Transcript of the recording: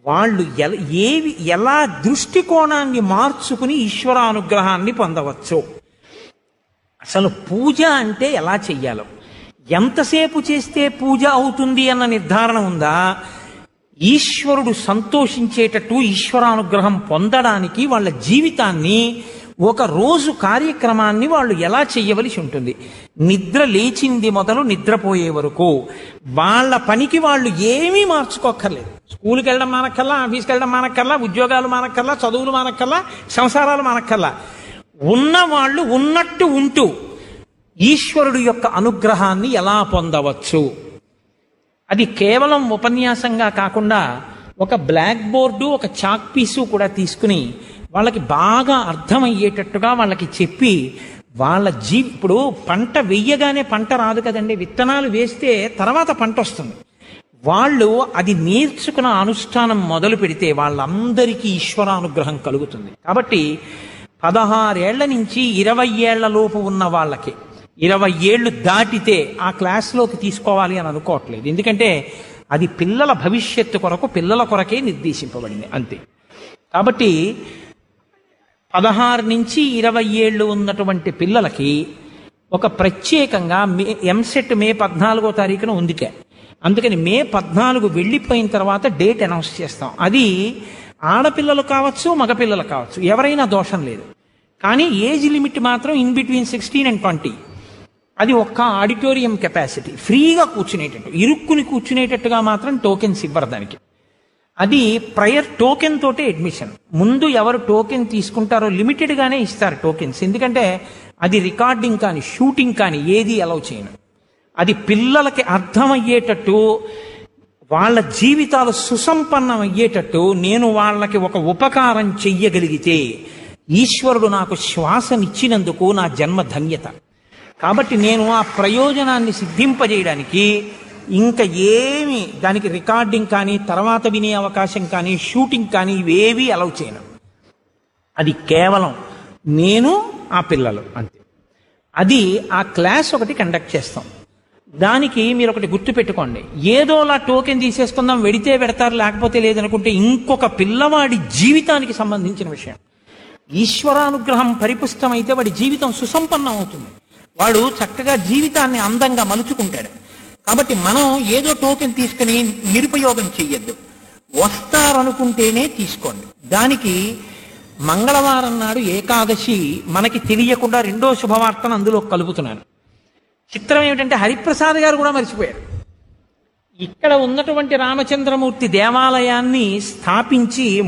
వాళ్ళు ఎల ఏవి ఎలా దృష్టికోణాన్ని మార్చుకుని ఈశ్వరానుగ్రహాన్ని పొందవచ్చు అసలు పూజ అంటే ఎలా చెయ్యాలో ఎంతసేపు చేస్తే పూజ అవుతుంది అన్న నిర్ధారణ ఉందా ఈశ్వరుడు సంతోషించేటట్టు ఈశ్వరానుగ్రహం పొందడానికి వాళ్ళ జీవితాన్ని ఒక రోజు కార్యక్రమాన్ని వాళ్ళు ఎలా చెయ్యవలసి ఉంటుంది నిద్ర లేచింది మొదలు నిద్రపోయే వరకు వాళ్ళ పనికి వాళ్ళు ఏమీ మార్చుకోక్కర్లేదు స్కూల్కి వెళ్ళడం మానక్కల్లా ఆఫీస్కి వెళ్ళడం మానక్కల్లా ఉద్యోగాలు మానక్కల్లా చదువులు మానక్కల్లా సంసారాలు మానక్కల్లా ఉన్న వాళ్ళు ఉన్నట్టు ఉంటూ ఈశ్వరుడు యొక్క అనుగ్రహాన్ని ఎలా పొందవచ్చు అది కేవలం ఉపన్యాసంగా కాకుండా ఒక బ్లాక్ బోర్డు ఒక చాక్ పీసు కూడా తీసుకుని వాళ్ళకి బాగా అర్థమయ్యేటట్టుగా వాళ్ళకి చెప్పి వాళ్ళ జీ ఇప్పుడు పంట వెయ్యగానే పంట రాదు కదండి విత్తనాలు వేస్తే తర్వాత పంట వస్తుంది వాళ్ళు అది నేర్చుకున్న అనుష్ఠానం మొదలు పెడితే వాళ్ళందరికీ ఈశ్వరానుగ్రహం కలుగుతుంది కాబట్టి పదహారేళ్ల నుంచి ఇరవై ఏళ్ల లోపు ఉన్న వాళ్ళకి ఇరవై ఏళ్ళు దాటితే ఆ క్లాస్లోకి తీసుకోవాలి అని అనుకోవట్లేదు ఎందుకంటే అది పిల్లల భవిష్యత్తు కొరకు పిల్లల కొరకే నిర్దేశింపబడింది అంతే కాబట్టి పదహారు నుంచి ఇరవై ఏళ్ళు ఉన్నటువంటి పిల్లలకి ఒక ప్రత్యేకంగా మే ఎంసెట్ మే పద్నాలుగో తారీఖున ఉందికే అందుకని మే పద్నాలుగు వెళ్ళిపోయిన తర్వాత డేట్ అనౌన్స్ చేస్తాం అది ఆడపిల్లలు కావచ్చు మగపిల్లలు కావచ్చు ఎవరైనా దోషం లేదు కానీ ఏజ్ లిమిట్ మాత్రం in between sixteen and twenty అది ఒక్క ఆడిటోరియం కెపాసిటీ ఫ్రీగా కూర్చునేటట్టు ఇరుక్కుని కూర్చునేటట్టుగా మాత్రం టోకెన్స్ ఇవ్వరు దానికి అది ప్రయర్ టోకెన్ తోటే అడ్మిషన్ ముందు ఎవరు టోకెన్ తీసుకుంటారో లిమిటెడ్ గానే ఇస్తారు టోకెన్స్ ఎందుకంటే అది రికార్డింగ్ కానీ షూటింగ్ కానీ ఏది అలౌ చేయను అది పిల్లలకి అర్థమయ్యేటట్టు వాళ్ళ జీవితాలు సుసంపన్నం అయ్యేటట్టు నేను వాళ్ళకి ఒక ఉపకారం చెయ్యగలిగితే ఈశ్వరుడు నాకు శ్వాసనిచ్చినందుకు నా జన్మ ధన్యత కాబట్టి నేను ఆ ప్రయోజనాన్ని సిద్ధింపజేయడానికి ఇంకా ఏమి దానికి రికార్డింగ్ కానీ తర్వాత వినే అవకాశం కానీ షూటింగ్ కానీ ఇవేవి అలౌ చేయను అది కేవలం నేను ఆ పిల్లలు అంతే అది ఆ క్లాస్ ఒకటి కండక్ట్ చేస్తాం దానికి మీరు ఒకటి గుర్తు పెట్టుకోండి ఏదోలా టోకెన్ తీసేసుకుందాం వెడితే పెడతారు లేకపోతే లేదనుకుంటే ఇంకొక పిల్లవాడి జీవితానికి సంబంధించిన విషయం ఈశ్వరానుగ్రహం పరిపుష్టమైతే వాడి జీవితం సుసంపన్నం అవుతుంది వాడు చక్కగా జీవితాన్ని అందంగా మలుచుకుంటాడు కాబట్టి మనం ఏదో టోకెన్ తీసుకుని నిరుపయోగం చెయ్యొద్దు వస్తారనుకుంటేనే తీసుకోండి దానికి మంగళవారం నాడు ఏకాదశి మనకి తెలియకుండా రెండో శుభవార్తను అందులో కలుపుతున్నాను చిత్రం ఏమిటంటే హరిప్రసాద్ గారు కూడా మర్చిపోయారు ఇక్కడ ఉన్నటువంటి రామచంద్రమూర్తి దేవాలయాన్ని స్థాపించి